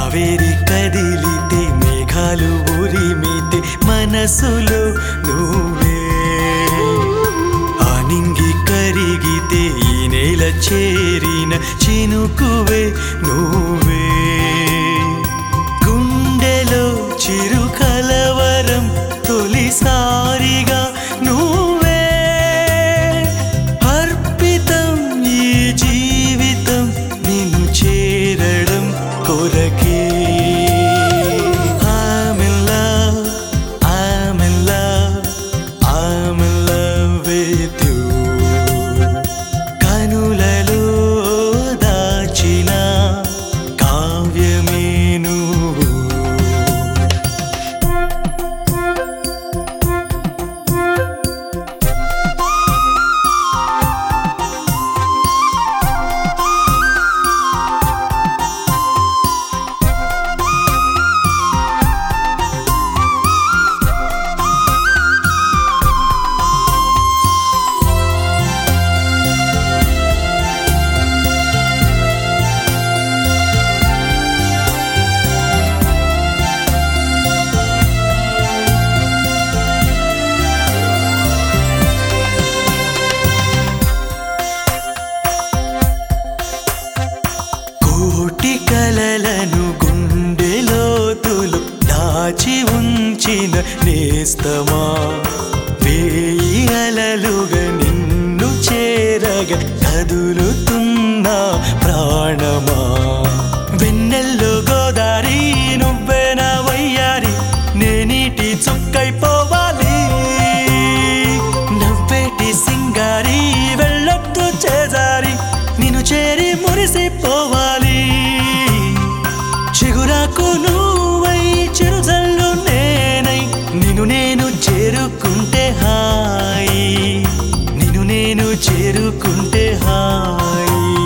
కావేరి కదిలితే మేఘాలు ఉరిమితే మనసులో నువ్వే ఆనింగి కరిగితే ఈ నేల చేరిన చినుకువే నువ్వే గుండెలో చిరు కలవరం తొలిసారిగా నువ్వే అర్పితం ఈ జీవితం నిన్ను చేరడం కొరకే I'm in love, I'm in love, I'm in love with you. కనులలో దాచిన కావ్యమే నువ్వు కోటి కలలను గుండెలోతులు దాచి ఉంచిన నేస్తమా వేయి అలలుగా నిన్ను చేరగా కదులుతున్న ప్రాణమా వెన్నెల్లో గోదారి నువ్వే నా వయ్యారి నేనీటి చుక్కైపోవాలి నవ్వేటి సింగారి వెళ్ళొద్దు చేజారి నిన్ను చేరి మురిసిపోవాలి చిగురాకు నువ్వై చిరుజల్లు నేనై నిన్ను నేను చేరుకుంటే హాయి నిన్ను నేను చేరుకుంటే హాయి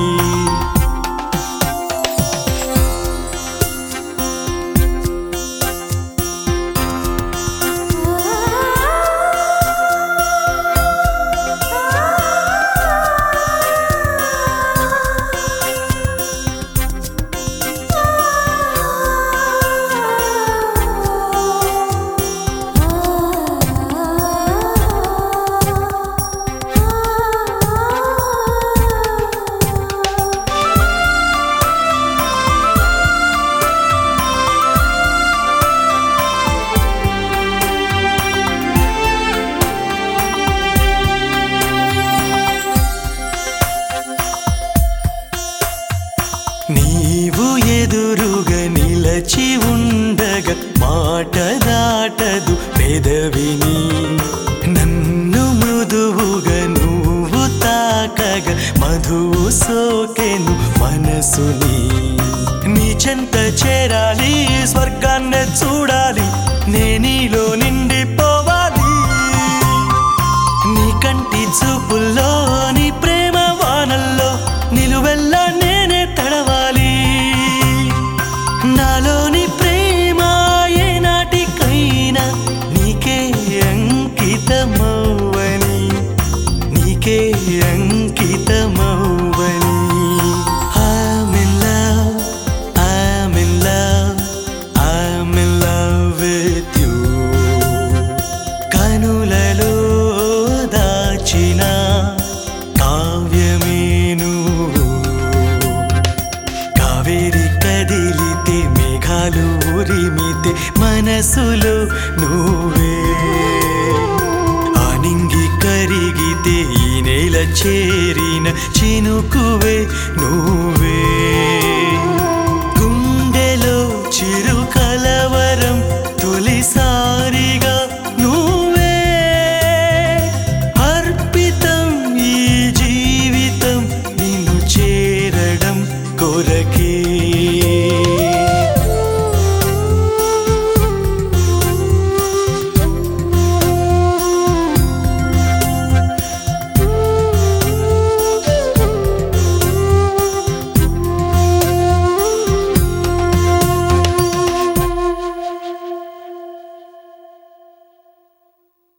నీవు ఎదురుగా నిలచి ఉండగా మాట దాటదు పెదవిని నన్ను మృదువుగా నువ్వు తాకగా మధువు సోకెను మనసుని నీ చెంత చేరాలి స్వర్గాన్ని చూడాలి నే నీలో నిండిపోవాలి నీ కంటి చూపుల్లో నీ ప్రేమ వానల్లో నిలువెల్లా నేనే తడవాలి నాలోని ప్రేమ ఏ నాటికైనా నీకే అంకితమవ్వని నీకే అంకితమవ్వని I'm in love, I'm in love, I'm in love with you. కనులలో దాచిన కావ్యమే నువ్వు కావేరి కదిలితే మేఘాలు ఉరిమితే మనసులో నువ్వే ఆనింగి కరిగితే ఈ నేల చేరిన చినుకువే నువ్వు